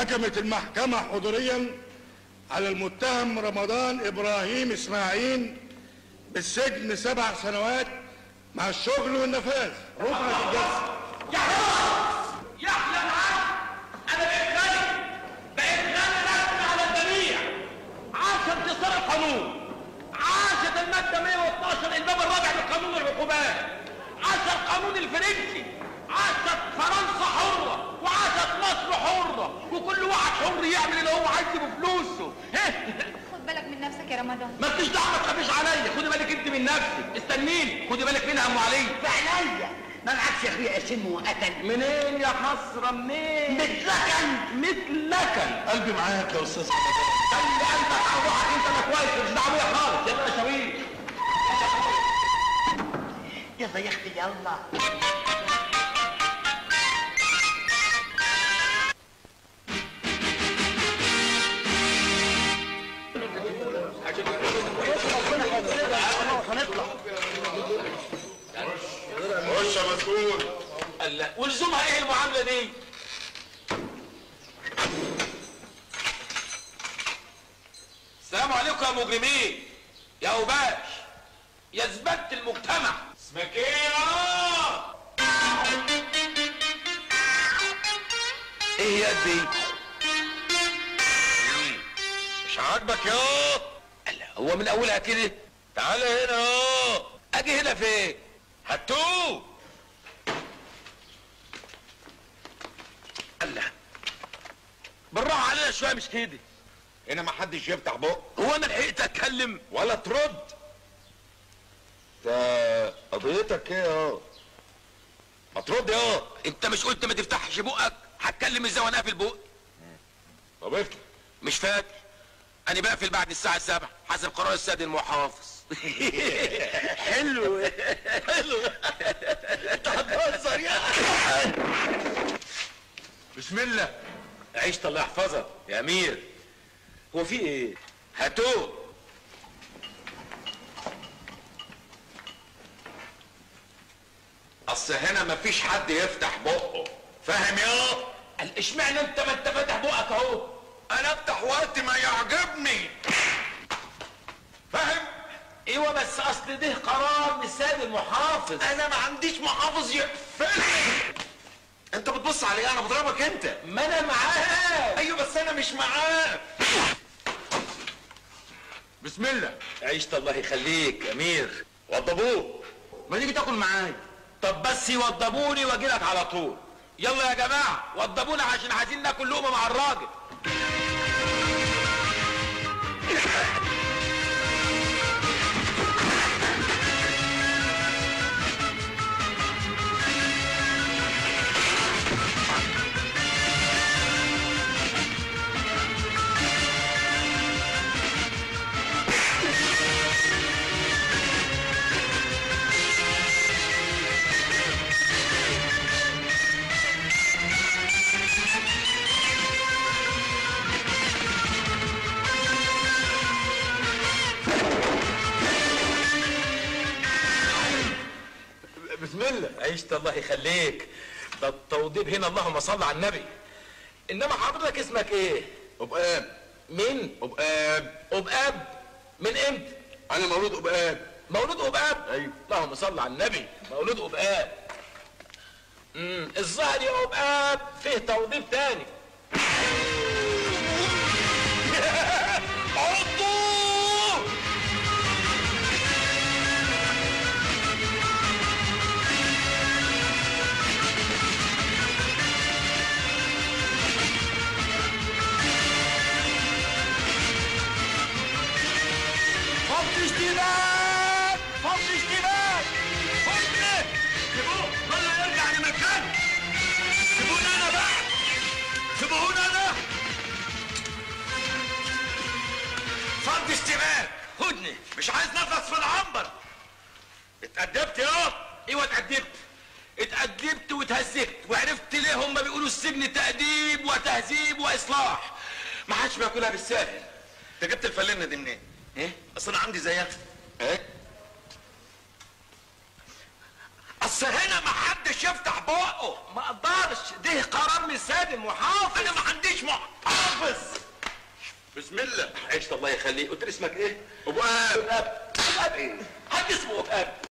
حكمت المحكمة حضوريا على المتهم رمضان إبراهيم إسماعيل بالسجن سبع سنوات مع الشغل والنفاذ رفعت الجلسة يحلى العالم انا بقيت غني بقيت غني رسمي على الجميع عاش انتصار القانون عاشت الماده 112 الباب الرابع من قانون العقوبات عاش القانون الفرنسي عاشت فرنسا حره وعاشت مصر حره وكل واحد حر يعمل اللي هو عايزه بفلوسه خد بالك من نفسك يا رمضان ما انتش دعوه ما تخافيش عليا خدي بالك انت من نفسك استنيني خدي بالك منها ام علي فعليا ما العكس يا اخويا اشم وقتل منين يا حسره منين متلكن مثلكن قلبي معاك يا أستاذ خلي قلبك على روحك انت انا كويس مش دعوه بيا خالص يلا يا شويش يلا يا اختي يلا خش يا مسؤول الله ولزومها ايه المعامله دي السلام عليكم يا مجرمين يا اوباش يا زبالة المجتمع اسمك ايه يا ايه يا دي مش عاجبك يا الله هو من اولها كده تعالى هنا يا اجي هنا فين هاتوه الله بالراحه علينا شويه مش كده هنا ما حدش يفتح بقه هو انا لحقت اتكلم ولا ترد ده قضيتك ايه يا ما ترد يا انت مش قلت ما تفتحش بقك هتكلم ازاي وانا قافل بقي طب افتح مش فاكر انا بقفل بعد الساعه 7 حسب قرار السيد المحافظ حلو حلو انت هتهزر يا بسم الله عيشت الله يحفظك يا امير هو في ايه هاتوه اصل هنا مفيش حد يفتح بقه فاهم يا قال اشمعنى انت ما انت فاتح بقك اهو انا افتح وقت ما يعجبني فاهم ايوه بس اصل ده قرار من السيد المحافظ انا ما عنديش محافظ يقفلني انت بتبص علي انا بضربك انت ما انا معاك ايوه بس انا مش معاك بسم الله عيشت الله يخليك يا امير وضبوه ما تيجي تاكل معايا طب بس يوضبوني واجي لك على طول يلا يا جماعه وضبونا عشان عايزين ناكل لقمه مع الراجل بسم الله عيشت الله يخليك ده التوضيب هنا اللهم صل على النبي انما حضرتك اسمك ايه ابقاب مين ابقاب اباب من امتى انا مولود ابقاب مولود اباب أيوة. اللهم صل على النبي مولود اباب امم الظاهر يا اباب فيه توضيب تاني عضو فتش دماغ فتش دماغ خد سيبوه ولا يرجع لمكانه سيبوني انا بقى سيبوني انا فرد اشتباك خدني مش عايز نفس في العنبر اتأدبت يا ايوه اتأدبت اتأدبت واتهذبت وعرفت ليه هم بيقولوا السجن تأديب وتهذيب وإصلاح ما حدش بياكلها بالساهل انت جبت الفلنه دي منين؟ ايه اصل انا عندي زيها ايه؟ اصل هنا ما حدش يفتح بقه ما اقدرش ده قرار من السيد المحافظ انا ما عنديش مح بسم الله عيشت الله يخليك قلت لي اسمك ايه ابو اب اب اب ايه حد اسمه اب